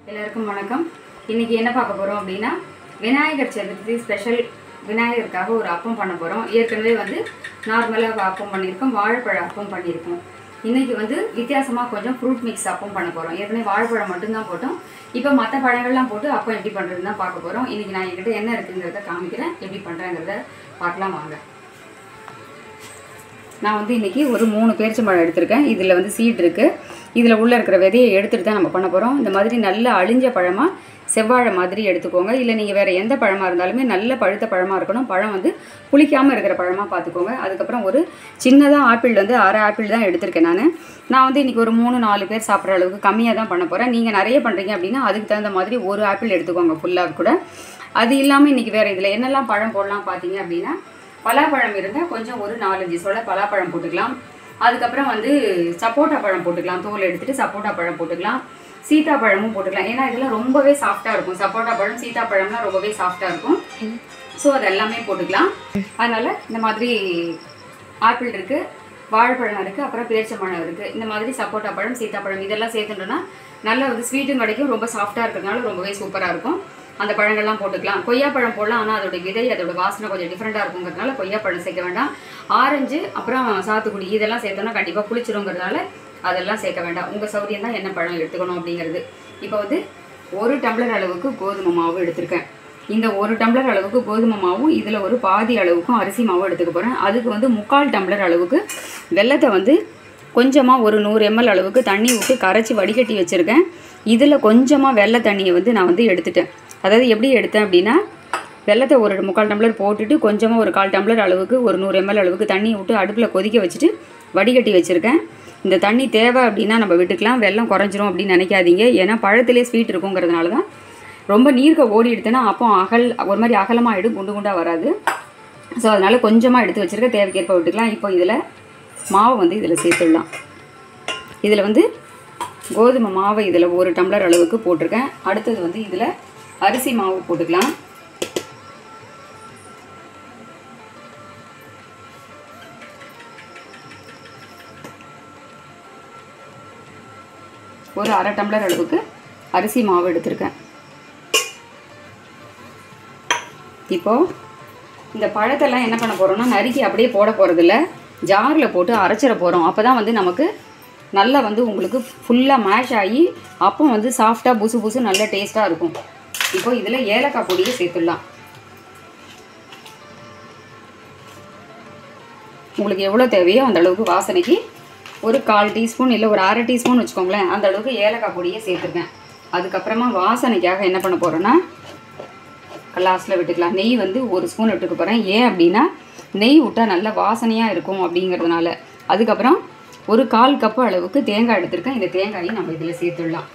எல்லாருக்கும் வணக்கம் இன்னைக்கு என்ன பார்க்க போகிறோம் அப்படின்னா விநாயகர் சதுர்த்தி ஸ்பெஷல் விநாயகருக்காக ஒரு அப்பம் பண்ண போகிறோம் ஏற்கனவே வந்து நார்மலாக அப்பம் பண்ணியிருக்கோம் வாழைப்பழ அப்பம் பண்ணியிருக்கோம் இன்னைக்கு வந்து வித்தியாசமாக கொஞ்சம் ஃப்ரூட் மிக்ஸ் அப்பம் பண்ண போகிறோம் ஏற்கனவே வாழைப்பழம் மட்டும்தான் போட்டோம் இப்போ மற்ற பழங்கள்லாம் போட்டு அப்பம் எப்படி பண்ணுறதுன்னு தான் பார்க்க போகிறோம் இன்னைக்கு நான் என்கிட்ட என்ன இருக்குங்கிறத காமிக்கிறேன் எப்படி பண்ணுறேங்கிறத பார்க்கலாம் வாங்க நான் வந்து இன்றைக்கி ஒரு மூணு பேரிச்சம்பழம் எடுத்திருக்கேன் இதில் வந்து சீட் இருக்குது இதில் உள்ளே இருக்கிற விதையை எடுத்துகிட்டு தான் நம்ம பண்ண போகிறோம் இந்த மாதிரி நல்ல அழிஞ்ச பழமாக செவ்வாழை மாதிரி எடுத்துக்கோங்க இல்லை நீங்கள் வேறு எந்த பழமாக இருந்தாலுமே நல்ல பழுத்த பழமாக இருக்கணும் பழம் வந்து புளிக்காமல் இருக்கிற பழமாக பார்த்துக்கோங்க அதுக்கப்புறம் ஒரு சின்னதாக ஆப்பிள் வந்து அரை ஆப்பிள் தான் எடுத்திருக்கேன் நான் நான் வந்து இன்றைக்கி ஒரு மூணு நாலு பேர் சாப்பிட்ற அளவுக்கு கம்மியாக தான் பண்ண போகிறேன் நீங்கள் நிறைய பண்ணுறீங்க அப்படின்னா அதுக்கு தகுந்த மாதிரி ஒரு ஆப்பிள் எடுத்துக்கோங்க ஃபுல்லாக கூட அது இல்லாமல் இன்றைக்கி வேறு இதில் என்னெல்லாம் பழம் போடலாம் பார்த்தீங்க அப்படின்னா பலாப்பழம் இருந்தால் கொஞ்சம் ஒரு நாலஞ்சு சொல பலாப்பழம் போட்டுக்கலாம் அதுக்கப்புறம் வந்து சப்போட்டா பழம் போட்டுக்கலாம் தோல் எடுத்துட்டு சப்போட்டா பழம் போட்டுக்கலாம் சீதாப்பழமும் போட்டுக்கலாம் ஏன்னா இதெல்லாம் ரொம்பவே சாஃப்டாக இருக்கும் சப்போட்டா பழம் சீதாப்பழம்லாம் ரொம்பவே சாஃப்டாக இருக்கும் ஸோ அது எல்லாமே போட்டுக்கலாம் அதனால் இந்த மாதிரி ஆப்பிள் இருக்குது வாழைப்பழம் இருக்குது அப்புறம் பேரிச்சம்பழம் இருக்குது இந்த மாதிரி சப்போட்டா பழம் சீதாப்பழம் இதெல்லாம் சேர்த்துட்டோன்னா நல்லா வந்து ஸ்வீட்டும் கிடைக்கும் ரொம்ப சாஃப்டாக இருக்கிறதுனால ரொம்பவே சூப்பராக இருக்கும் அந்த பழங்கள்லாம் போட்டுக்கலாம் கொய்யாப்பழம் போடலாம் ஆனால் அதோட விதை அதோட வாசனை கொஞ்சம் டிஃப்ரெண்ட்டாக இருக்குங்கிறதுனால கொய்யாப்பழம் சேர்க்க வேண்டாம் ஆரஞ்சு அப்புறம் சாத்துக்குடி இதெல்லாம் சேர்த்தோன்னா கண்டிப்பாக புளிச்சிருங்கிறதுனால அதெல்லாம் சேர்க்க வேண்டாம் உங்கள் சௌரியம் தான் என்ன பழம் எடுத்துக்கணும் அப்படிங்கிறது இப்போ வந்து ஒரு டம்ளர் அளவுக்கு கோதுமை மாவு எடுத்திருக்கேன் இந்த ஒரு டம்ளர் அளவுக்கு கோதுமை மாவும் இதில் ஒரு பாதி அளவுக்கும் அரிசி மாவும் எடுத்துக்க போகிறேன் அதுக்கு வந்து முக்கால் டம்ளர் அளவுக்கு வெள்ளத்தை வந்து கொஞ்சமாக ஒரு நூறு எம்எல் அளவுக்கு தண்ணி விட்டு கரைச்சி வடிகட்டி வச்சுருக்கேன் இதில் கொஞ்சமாக வெள்ளை தண்ணியை வந்து நான் வந்து எடுத்துட்டேன் அதாவது எப்படி எடுத்தேன் அப்படின்னா வெள்ளத்தை ஒரு முக்கால் டம்ளர் போட்டுட்டு கொஞ்சமாக ஒரு கால் டம்ளர் அளவுக்கு ஒரு நூறு எம்எல் அளவுக்கு தண்ணி விட்டு அடுப்பில் கொதிக்க வச்சுட்டு வடிகட்டி வச்சுருக்கேன் இந்த தண்ணி தேவை அப்படின்னா நம்ம விட்டுக்கலாம் வெள்ளம் குறைஞ்சிரும் அப்படின்னு நினைக்காதீங்க ஏன்னா பழத்திலே ஸ்வீட் இருக்குங்கிறதுனால தான் ரொம்ப நீர்க்க ஓடி எடுத்தேன்னா அப்போ அகல் ஒரு மாதிரி அகலமாகிடும் குண்டு குண்டாக வராது ஸோ அதனால் கொஞ்சமாக எடுத்து வச்சுருக்க தேவைக்கேற்ப விட்டுக்கலாம் இப்போ இதில் மாவை வந்து இதில் சேர்த்துடலாம் இதில் வந்து கோதுமை மாவை இதில் ஒரு டம்ளர் அளவுக்கு போட்டிருக்கேன் அடுத்தது வந்து இதில் அரிசி மாவு போட்டுக்கலாம் ஒரு அரை டம்ளர் அளவுக்கு அரிசி மாவு எடுத்திருக்கேன் இப்போது இந்த பழத்தெல்லாம் என்ன பண்ண போகிறோம்னா நறுக்கி அப்படியே போட போகிறதில்ல ஜாரில் போட்டு அரைச்சிட போகிறோம் அப்போ தான் வந்து நமக்கு நல்லா வந்து உங்களுக்கு ஃபுல்லாக மேஷ் ஆகி அப்போ வந்து சாஃப்டாக புசு புசு நல்ல டேஸ்ட்டாக இருக்கும் இப்போ இதில் ஏலக்காய் பொடியை சேர்த்துடலாம் உங்களுக்கு எவ்வளோ தேவையோ அந்த அளவுக்கு வாசனைக்கு ஒரு கால் டீஸ்பூன் இல்லை ஒரு அரை டீஸ்பூன் வச்சுக்கோங்களேன் அந்த அளவுக்கு ஏலக்காய் பொடியை சேர்த்துருக்கேன் அதுக்கப்புறமா வாசனைக்காக என்ன பண்ண போகிறேன்னா லாஸ்ட்டில் விட்டுக்கலாம் நெய் வந்து ஒரு ஸ்பூன் விட்டுக்க போகிறேன் ஏன் அப்படின்னா நெய் விட்டால் நல்ல வாசனையாக இருக்கும் அப்படிங்கிறதுனால அதுக்கப்புறம் ஒரு கால் கப்பு அளவுக்கு தேங்காய் எடுத்திருக்கேன் இந்த தேங்காயை நம்ம இதில் சேர்த்துடலாம்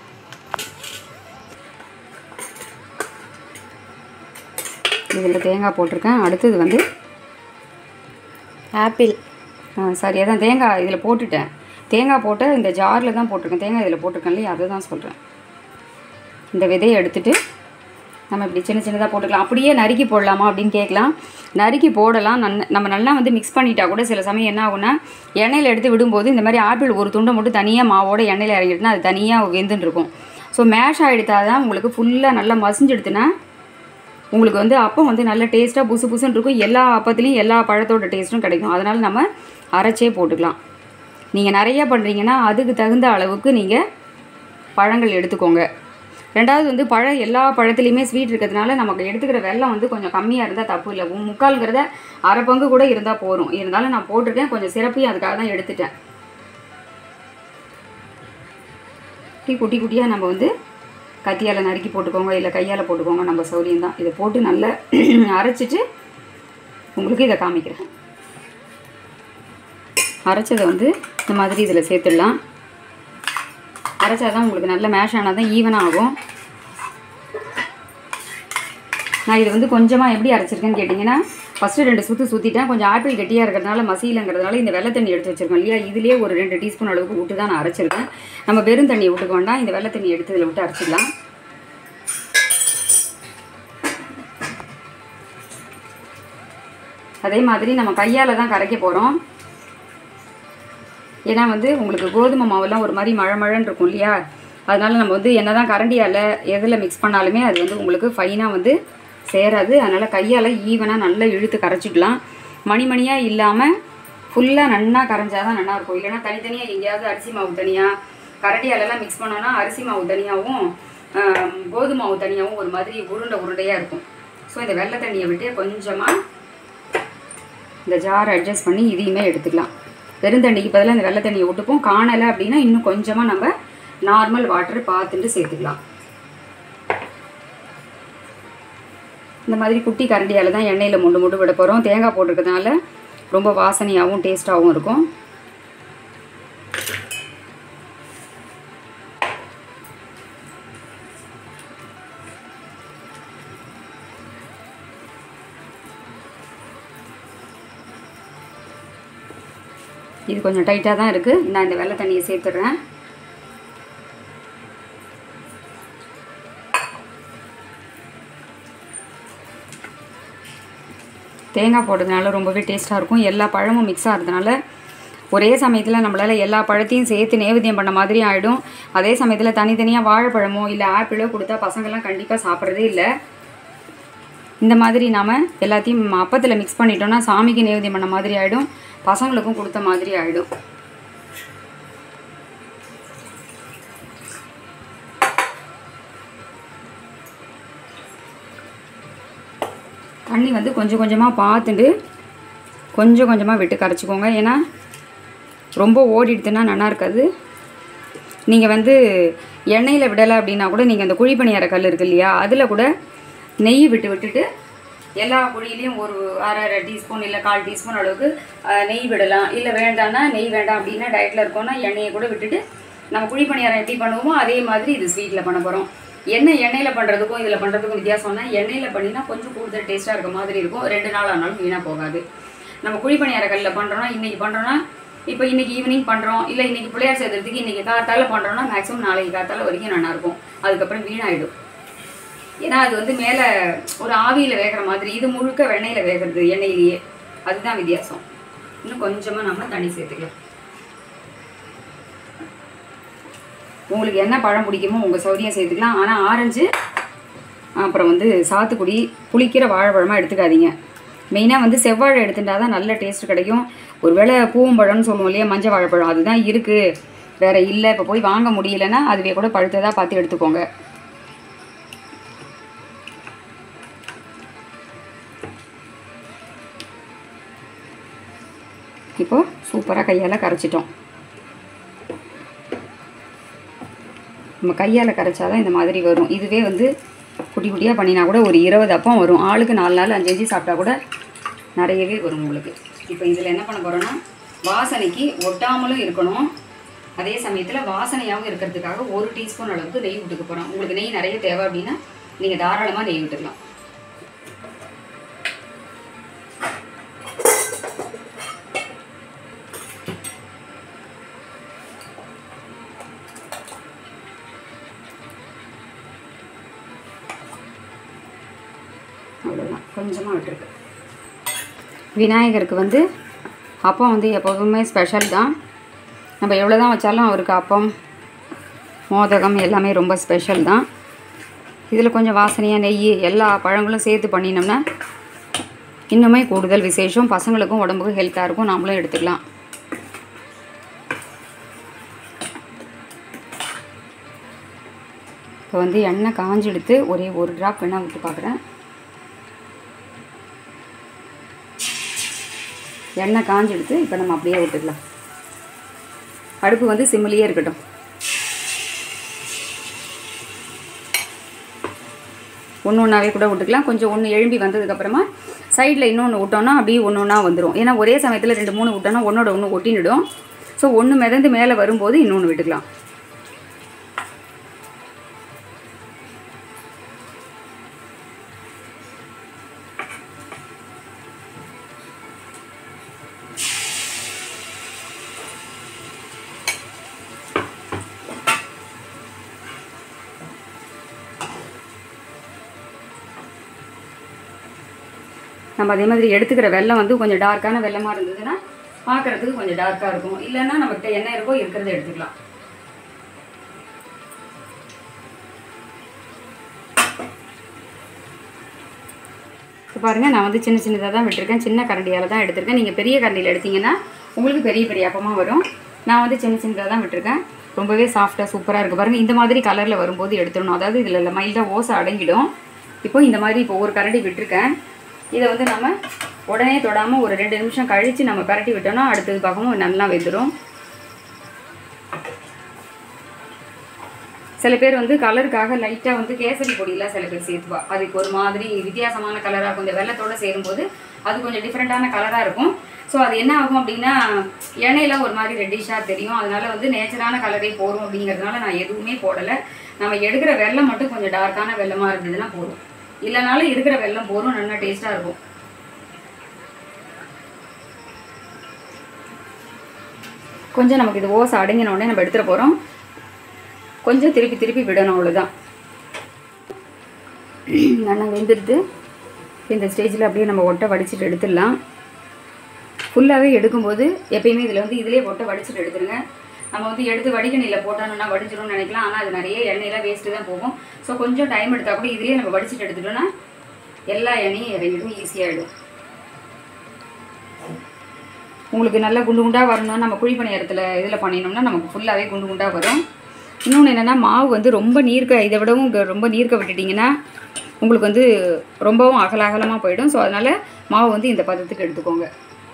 இதில் தேங்காய் போட்டிருக்கேன் அடுத்தது வந்து ஆப்பிள் ஆ சரி அதான் தேங்காய் இதில் போட்டுட்டேன் தேங்காய் போட்டு இந்த ஜாரில் தான் போட்டிருக்கேன் தேங்காய் இதில் போட்டிருக்கேன் இல்லையா அதை தான் சொல்கிறேன் இந்த விதையை எடுத்துட்டு நம்ம இப்படி சின்ன சின்னதாக போட்டுக்கலாம் அப்படியே நறுக்கி போடலாமா அப்படின்னு கேட்கலாம் நறுக்கி போடலாம் நன் நம்ம நல்லா வந்து மிக்ஸ் பண்ணிட்டா கூட சில சமயம் என்ன ஆகும்னா எண்ணெயில் எடுத்து விடும்போது இந்த மாதிரி ஆப்பிள் ஒரு துண்டை மட்டும் தனியாக மாவோட எண்ணெயில் இறங்கிட்டுனா அது தனியாக வெந்துன்னு இருக்கும் ஸோ மேஷ் ஆகிடுத்தா தான் உங்களுக்கு ஃபுல்லாக நல்லா மசிஞ்செடுத்துனா உங்களுக்கு வந்து அப்பம் வந்து நல்ல டேஸ்ட்டாக புசு புசுன்னு இருக்கும் எல்லா அப்பத்துலேயும் எல்லா பழத்தோட டேஸ்ட்டும் கிடைக்கும் அதனால் நம்ம அரைச்சே போட்டுக்கலாம் நீங்கள் நிறையா பண்ணுறீங்கன்னா அதுக்கு தகுந்த அளவுக்கு நீங்கள் பழங்கள் எடுத்துக்கோங்க ரெண்டாவது வந்து பழம் எல்லா பழத்துலேயுமே ஸ்வீட் இருக்கிறதுனால நமக்கு எடுத்துக்கிற வெள்ளம் வந்து கொஞ்சம் கம்மியாக இருந்தால் தப்பு இல்லை உம் முக்கால்ங்கிறத அரை பங்கு கூட இருந்தால் போதும் இருந்தாலும் நான் போட்டிருக்கேன் கொஞ்சம் சிறப்பையும் அதுக்காக தான் எடுத்துட்டேன் குட்டி குட்டி குட்டியாக நம்ம வந்து கத்தியால் நறுக்கி போட்டுக்கோங்க இல்லை கையால் போட்டுக்கோங்க நம்ம சௌரியம் தான் இதை போட்டு நல்லா அரைச்சிட்டு உங்களுக்கு இதை காமிக்கிறேன் அரைச்சதை வந்து இந்த மாதிரி இதில் சேர்த்துடலாம் அரைச்சா தான் உங்களுக்கு நல்ல மேஷ் ஆனால் தான் ஈவனாக ஆகும் நான் இது வந்து கொஞ்சமாக எப்படி அரைச்சிருக்கேன்னு கேட்டிங்கன்னா ஃபஸ்ட்டு ரெண்டு சுற்று சுற்றிட்டேன் கொஞ்சம் ஆப்பிள் கெட்டியாக இருக்கிறதுனால மசியிலங்கிறதுனால இந்த வெள்ளை தண்ணி எடுத்து வச்சிருக்கோம் இல்லையா இதுலேயே ஒரு ரெண்டு டீஸ்பூன் அளவுக்கு விட்டு தான் நான் அரைச்சிருக்கேன் நம்ம வெறும் தண்ணியை விட்டுக்க வேண்டாம் இந்த வெள்ளை தண்ணி எடுத்து இதில் விட்டு அரைச்சிடலாம் அதே மாதிரி நம்ம கையால் தான் கரைக்க போகிறோம் ஏன்னா வந்து உங்களுக்கு கோதுமை மாவெல்லாம் ஒரு மாதிரி மழை மழைன்னு இருக்கும் இல்லையா அதனால் நம்ம வந்து என்ன தான் கரண்டியால் எதில் மிக்ஸ் பண்ணாலுமே அது வந்து உங்களுக்கு ஃபைனாக வந்து சேராது அதனால் கையால் ஈவனாக நல்லா இழுத்து கரைச்சிக்கலாம் மணிமணியாக இல்லாமல் ஃபுல்லாக நன்னா கரைஞ்சாதான் நல்லா இருக்கும் இல்லைன்னா தனித்தனியாக எங்கேயாவது அரிசி மாவு தனியாக கரண்டியாலெல்லாம் மிக்ஸ் பண்ணோன்னா அரிசி மாவு தனியாகவும் ஆஹ், கோதுமை மாவு தனியாகவும் ஒரு மாதிரி உருண்டை உருண்டையாக இருக்கும் ஸோ இந்த வெள்ளை தண்ணியை விட்டு கொஞ்சமாக இந்த ஜார் அட்ஜஸ்ட் பண்ணி இதையுமே எடுத்துக்கலாம் பெருந்தண்ணிக்கு பதிலாக இந்த வெள்ளை தண்ணியை விட்டுப்போம் காணலை அப்படின்னா இன்னும் கொஞ்சமாக நம்ம நார்மல் வாட்டர் பார்த்துட்டு சேர்த்துக்கலாம் இந்த மாதிரி குட்டி கரண்டியால் தான் எண்ணெயில் முண்டு முண்டு விட போகிறோம் தேங்காய் போட்டிருக்கிறதுனால ரொம்ப வாசனையாகவும் டேஸ்ட்டாகவும் இருக்கும் இது கொஞ்சம் டைட்டாக தான் இருக்குது நான் இந்த வெள்ளை தண்ணியை சேர்த்துடுறேன் தேங்காய் போடுறதுனால ரொம்பவே டேஸ்ட்டாக இருக்கும் எல்லா பழமும் மிக்ஸ் ஆகிறதுனால ஒரே சமயத்தில் நம்மளால் எல்லா பழத்தையும் சேர்த்து நேவேத்தியம் பண்ண மாதிரி ஆகிடும் அதே சமயத்தில் தனித்தனியாக வாழைப்பழமோ இல்லை ஆப்பிளோ கொடுத்தா பசங்கள்லாம் கண்டிப்பாக சாப்பிட்றதே இல்லை இந்த மாதிரி நாம் எல்லாத்தையும் அப்பத்தில் மிக்ஸ் பண்ணிட்டோம்னா சாமிக்கு நேவேத்தியம் பண்ண மாதிரி ஆகிடும் பசங்களுக்கும் கொடுத்த மாதிரி ஆகிடும் தண்ணி வந்து கொஞ்சம் கொஞ்சமாக பார்த்துட்டு கொஞ்சம் கொஞ்சமாக விட்டு கரைச்சிக்கோங்க ஏன்னா ரொம்ப ஓடிடுதுன்னா நல்லா இருக்காது நீங்கள் வந்து எண்ணெயில் விடலை அப்படின்னா கூட நீங்கள் அந்த குழிப்பணியார கல் இருக்கு இல்லையா அதில் கூட நெய் விட்டு விட்டுட்டு எல்லா குழியிலையும் ஒரு அரை அரை டீஸ்பூன் இல்லை கால் டீஸ்பூன் அளவுக்கு அஹ், நெய் விடலாம் இல்லை வேண்டாம்னா நெய் வேண்டாம் அப்படின்னா டயட்டில் இருக்கோம்னா எண்ணெயை கூட விட்டுட்டு நம்ம குழிப்பணியாரம் எப்படி பண்ணுவோமோ அதே மாதிரி இது ஸ்வீட்டில் பண்ண போகிறோம் எண்ணெய் எண்ணெயில் பண்ணுறதுக்கும் இதில் பண்ணுறதுக்கும் வித்தியாசம்னா எண்ணெயில் பண்ணினா கொஞ்சம் கூடுதல் டேஸ்ட்டாக இருக்க மாதிரி இருக்கும் ரெண்டு நாள் ஆனாலும் வீணாக போகாது நம்ம குழிப்பணியார கல்லில் பண்ணுறோன்னா இன்றைக்கி பண்ணுறோன்னா இப்போ இன்றைக்கி ஈவினிங் பண்ணுறோம் இல்லை இன்றைக்கி பிள்ளையார் சேர்த்துறதுக்கு இன்றைக்கி காத்தால பண்ணுறோன்னா மேக்ஸிமம் நாளைக்கு காத்தால வரைக்கும் நல்லாயிருக்கும் அதுக்கப்புறம் வீணாயிடும் ஏன்னா அது வந்து மேலே ஒரு ஆவியில் வேகிற மாதிரி இது முழுக்க வெண்ணெயில் வேகிறது எண்ணெயிலேயே அதுதான் வித்தியாசம் இன்னும் கொஞ்சமாக நம்ம தண்ணி சேர்த்துக்கலாம் உங்களுக்கு என்ன பழம் பிடிக்குமோ உங்கள் சௌரியம் சேர்த்துக்கலாம் ஆனால் ஆரஞ்சு அப்புறம் வந்து சாத்துக்குடி புளிக்கிற வாழைப்பழமாக எடுத்துக்காதீங்க மெயினாக வந்து செவ்வாழை எடுத்துட்டா தான் நல்ல டேஸ்ட் கிடைக்கும் ஒருவேளை பூவம்பழம்னு சொல்லுவோம் இல்லையா மஞ்சள் வாழைப்பழம் அதுதான் இருக்குது வேற இல்லை இப்போ போய் வாங்க முடியலன்னா அதுவே கூட பழுத்ததாக பார்த்து எடுத்துக்கோங்க இப்போ சூப்பராக கையால் கரைச்சிட்டோம் நம்ம கையால் கரைச்சாதான் இந்த மாதிரி வரும் இதுவே வந்து குட்டி குட்டியாக பண்ணினா கூட ஒரு இருபது அப்பம் வரும் ஆளுக்கு நாலு நாள் அஞ்சு அஞ்சு சாப்பிட்டா கூட நிறையவே வரும் உங்களுக்கு இப்போ இதில் என்ன பண்ண போகிறோன்னா வாசனைக்கு ஒட்டாமலும் இருக்கணும் அதே சமயத்தில் வாசனையாகவும் இருக்கிறதுக்காக ஒரு டீஸ்பூன் அளவுக்கு நெய் விட்டுக்க போகிறோம் உங்களுக்கு நெய் நிறைய தேவை அப்படின்னா நீங்கள் தாராளமாக நெய் விட்டுக்கலாம் அவ்வளோதான் கொஞ்சமாக விட்டுருக்கு விநாயகருக்கு வந்து அப்பம் வந்து எப்போதுமே ஸ்பெஷல் தான் நம்ம எவ்வளோ தான் வச்சாலும் அவருக்கு அப்பம் மோதகம் எல்லாமே ரொம்ப ஸ்பெஷல் தான் இதில் கொஞ்சம் வாசனையாக நெய் எல்லா பழங்களும் சேர்த்து பண்ணினோம்னா இன்னுமே கூடுதல் விசேஷம் பசங்களுக்கும் உடம்புக்கும் ஹெல்த்தாக இருக்கும் நாமளும் எடுத்துக்கலாம் இப்போ வந்து எண்ணெய் காஞ்சி எடுத்து ஒரே ஒரு ட்ராப் எண்ணெய் விட்டு பார்க்குறேன் எண்ணெய் காஞ்சி எடுத்து இப்போ நம்ம அப்படியே விட்டுக்கலாம் அடுப்பு வந்து சிம்மிலேயே இருக்கட்டும் ஒன்று ஒன்றாவே கூட விட்டுக்கலாம் கொஞ்சம் ஒன்று எழும்பி வந்ததுக்கப்புறமா சைடில் இன்னொன்று விட்டோன்னா அப்படியே ஒன்று ஒன்றா வந்துடும் ஏன்னா ஒரே சமயத்தில் ரெண்டு மூணு விட்டோன்னா ஒன்றோட ஒன்று ஒட்டினிடும் ஸோ ஒன்று மிதந்து மேலே வரும்போது இன்னொன்று விட்டுக்கலாம் நம்ம அதே மாதிரி எடுத்துக்கிற வெள்ளம் வந்து கொஞ்சம் டார்க்கான வெள்ளமாக இருந்ததுன்னா பார்க்குறதுக்கு கொஞ்சம் டார்க்காக இருக்கும் இல்லைன்னா நம்மகிட்ட என்ன இருக்கோ இருக்கிறத எடுத்துக்கலாம் இப்போ பாருங்கள் நான் வந்து சின்ன சின்னதாக தான் விட்டுருக்கேன் சின்ன கரண்டியால் தான் எடுத்திருக்கேன் நீங்கள் பெரிய கரண்டியில் எடுத்தீங்கன்னா உங்களுக்கு பெரிய பெரிய அப்பமாக வரும் நான் வந்து சின்ன சின்னதாக தான் விட்டுருக்கேன் ரொம்பவே சாஃப்டாக சூப்பராக இருக்குது பாருங்கள் இந்த மாதிரி கலரில் வரும்போது எடுத்துடணும் அதாவது இதில் மைல்டாக ஓசை அடங்கிடும் இப்போ இந்த மாதிரி இப்போ ஒரு கரண்டி விட்டுருக்கேன் இதை வந்து நம்ம உடனே தொடாமல் ஒரு ரெண்டு நிமிஷம் கழித்து நம்ம பரட்டி விட்டோம்னா அடுத்தது பார்க்கவும் நல்லா வெந்துடும் சில பேர் வந்து கலருக்காக லைட்டாக வந்து கேசரி பொடியெலாம் சில பேர் சேர்த்துவா அதுக்கு ஒரு மாதிரி வித்தியாசமான கலராக இருக்கும் இந்த வெள்ளத்தோடு சேரும்போது அது கொஞ்சம் டிஃப்ரெண்ட்டான கலராக இருக்கும் ஸோ அது என்ன ஆகும் அப்படின்னா எண்ணெயில் ஒரு மாதிரி ரெட்டிஷாக தெரியும் அதனால வந்து நேச்சரான கலரே போடும் அப்படிங்கிறதுனால நான் எதுவுமே போடலை நம்ம எடுக்கிற வெள்ளம் மட்டும் கொஞ்சம் டார்க்கான வெள்ளமாக இருந்ததுன்னா போதும் இல்லைனாலும் இருக்கிற வெள்ளம் போதும் நல்லா டேஸ்ட்டாக இருக்கும் கொஞ்சம் நமக்கு இது ஓசை அடங்கின உடனே நம்ம எடுத்துகிட்டு போகிறோம் கொஞ்சம் திருப்பி திருப்பி விடணும் அவ்வளோதான் நல்லா வெந்துடுது இந்த ஸ்டேஜில் அப்படியே நம்ம ஒட்டை வடிச்சிட்டு எடுத்துடலாம் ஃபுல்லாகவே எடுக்கும்போது எப்பயுமே இதில் வந்து இதிலே ஒட்டை வடிச்சிட்டு எடுத்துருங்க நம்ம வந்து எடுத்து வடிகணியில் போட்டோம்னா வடிஞ்சிடும்னு நினைக்கலாம் ஆனால் அது நிறைய எண்ணெயெல்லாம் வேஸ்ட்டு தான் போகும் ஸோ கொஞ்சம் டைம் எடுத்தால் கூட இதிலே நம்ம வடிச்சிட்டு எடுத்துட்டோம்னா எல்லா எண்ணெயும் இறங்கிடும் ஈஸியாகிடும் உங்களுக்கு நல்லா குண்டு குண்டாக வரணும் நம்ம குழி பணியாரத்தில் இதில் பண்ணினோம்னா நமக்கு ஃபுல்லாகவே குண்டு குண்டாக வரும் இன்னொன்று என்னென்னா மாவு வந்து ரொம்ப நீர்க்க இதை விடவும் இங்க ரொம்ப நீர்க்க விட்டுட்டிங்கன்னா உங்களுக்கு வந்து ரொம்பவும் அகல அகலமாக போயிடும் ஸோ அதனால் மாவு வந்து இந்த பதத்துக்கு எடுத்துக்கோங்க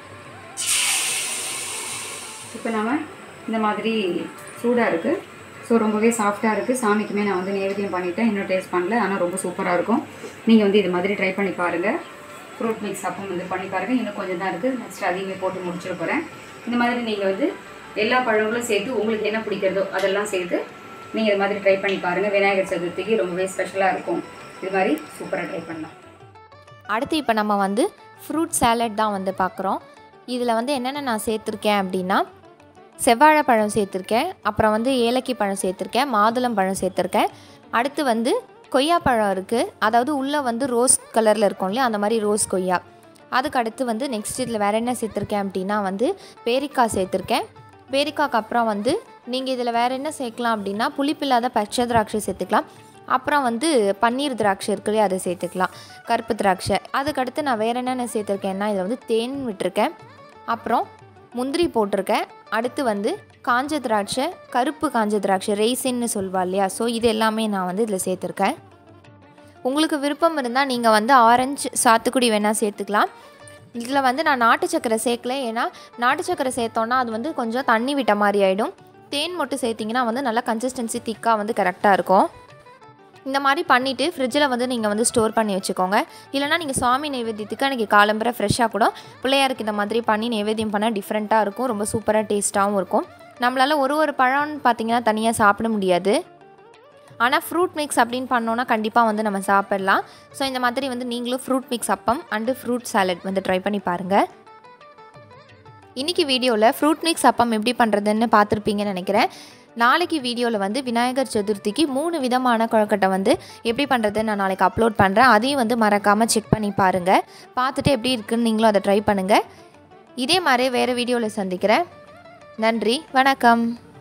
இப்போ நம்ம இந்த மாதிரி சூடாக இருக்குது ஸோ ரொம்பவே சாஃப்டாக இருக்குது சாமிக்குமே நான் வந்து நேவேத்தியம் பண்ணிட்டேன் இன்னும் டேஸ்ட் பண்ணல ஆனால் ரொம்ப சூப்பராக இருக்கும் நீங்கள் வந்து இது மாதிரி ட்ரை பண்ணி பாருங்கள் ஃப்ரூட் மிக்ஸ் அப்பம் வந்து பண்ணி பாருங்கள் இன்னும் கொஞ்சம் தான் இருக்குது நெக்ஸ்ட் அதையுமே போட்டு முடிச்சிட போகிறேன் இந்த மாதிரி நீங்கள் வந்து எல்லா பழங்களும் சேர்த்து உங்களுக்கு என்ன பிடிக்கிறதோ அதெல்லாம் சேர்த்து நீங்கள் இது மாதிரி ட்ரை பண்ணி பாருங்கள் விநாயகர் சதுர்த்திக்கு ரொம்பவே ஸ்பெஷலாக இருக்கும் இது மாதிரி சூப்பராக ட்ரை பண்ணலாம் அடுத்து இப்போ நம்ம வந்து ஃப்ரூட் சாலட் தான் வந்து பார்க்குறோம் இதில் வந்து என்னென்ன நான் சேர்த்துருக்கேன் அப்படின்னா செவ்வாழைப்பழம் சேர்த்துருக்கேன் அப்புறம் வந்து ஏலக்கி பழம் சேர்த்துருக்கேன் மாதுளம் பழம் சேர்த்துருக்கேன் அடுத்து வந்து கொய்யாப்பழம் இருக்குது அதாவது உள்ளே வந்து ரோஸ் கலரில் இருக்கும் இல்லையா அந்த மாதிரி ரோஸ் கொய்யா அதுக்கு அடுத்து வந்து நெக்ஸ்ட் இதில் வேறு என்ன சேர்த்துருக்கேன் அப்படின்னா வந்து பேரிக்காய் சேர்த்துருக்கேன் பேரிக்காய்க்கு அப்புறம் வந்து நீங்கள் இதில் வேறு என்ன சேர்க்கலாம் அப்படின்னா புளிப்பில்லாத பச்சை திராட்சை சேர்த்துக்கலாம் அப்புறம் வந்து பன்னீர் திராட்சை இருக்கு இல்லையா அதை சேர்த்துக்கலாம் கருப்பு திராட்சை அதுக்கடுத்து நான் வேறு என்னென்ன சேர்த்துருக்கேன்னா இதில் வந்து தேன் விட்டுருக்கேன் அப்புறம் முந்திரி போட்டிருக்கேன் அடுத்து வந்து காஞ்ச திராட்சை கருப்பு காஞ்ச திராட்சை ரெய்சின்னு சொல்வா இல்லையா ஸோ இது எல்லாமே நான் வந்து இதில் சேர்த்துருக்கேன் உங்களுக்கு விருப்பம் இருந்தால் நீங்கள் வந்து ஆரஞ்சு சாத்துக்குடி வேணால் சேர்த்துக்கலாம் இதில் வந்து நான் நாட்டு சக்கரை சேர்க்கல ஏன்னா நாட்டு சக்கரை சேர்த்தோன்னா அது வந்து கொஞ்சம் தண்ணி விட்ட மாதிரி ஆகிடும் தேன் மட்டும் சேர்த்திங்கன்னா வந்து நல்லா கன்சிஸ்டன்சி திக்காக வந்து கரெக்டாக இருக்கும் இந்த மாதிரி பண்ணிவிட்டு ஃப்ரிட்ஜில் வந்து நீங்கள் வந்து ஸ்டோர் பண்ணி வச்சுக்கோங்க இல்லைனா நீங்கள் சுவாமி நைவேத்தியத்துக்கு அன்றைக்கி காலம்பரை ஃப்ரெஷ்ஷாக கூட பிள்ளையாருக்கு இந்த மாதிரி பண்ணி நைவேத்தியம் பண்ணால் டிஃப்ரெண்ட்டாக இருக்கும் ரொம்ப சூப்பராக டேஸ்ட்டாகவும் இருக்கும் நம்மளால் ஒரு ஒரு பழம்னு பார்த்தீங்கன்னா தனியாக சாப்பிட முடியாது ஆனால் ஃப்ரூட் மிக்ஸ் அப்படின்னு பண்ணோன்னா கண்டிப்பாக வந்து நம்ம சாப்பிடலாம் ஸோ இந்த மாதிரி வந்து நீங்களும் fruit mix appam and fruit salad வந்து ட்ரை பண்ணி பாருங்கள் இன்றைக்கி வீடியோவில் ஃப்ரூட் மிக்ஸ் அப்பம் எப்படி பண்ணுறதுன்னு பார்த்துருப்பீங்கன்னு நினைக்கிறேன் நாளைக்கு வீடியோவில் வந்து விநாயகர் சதுர்த்திக்கு மூணு விதமான கொழக்கட்டை வந்து எப்படி பண்ணுறதுன்னு நான் நாளைக்கு அப்லோட் பண்ணுறேன் அதையும் வந்து மறக்காமல் செக் பண்ணி பாருங்கள் பார்த்துட்டு எப்படி இருக்குன்னு நீங்களும் அதை ட்ரை பண்ணுங்கள் இதே மாதிரி வேறு வீடியோவில் சந்திக்கிறேன் நன்றி வணக்கம்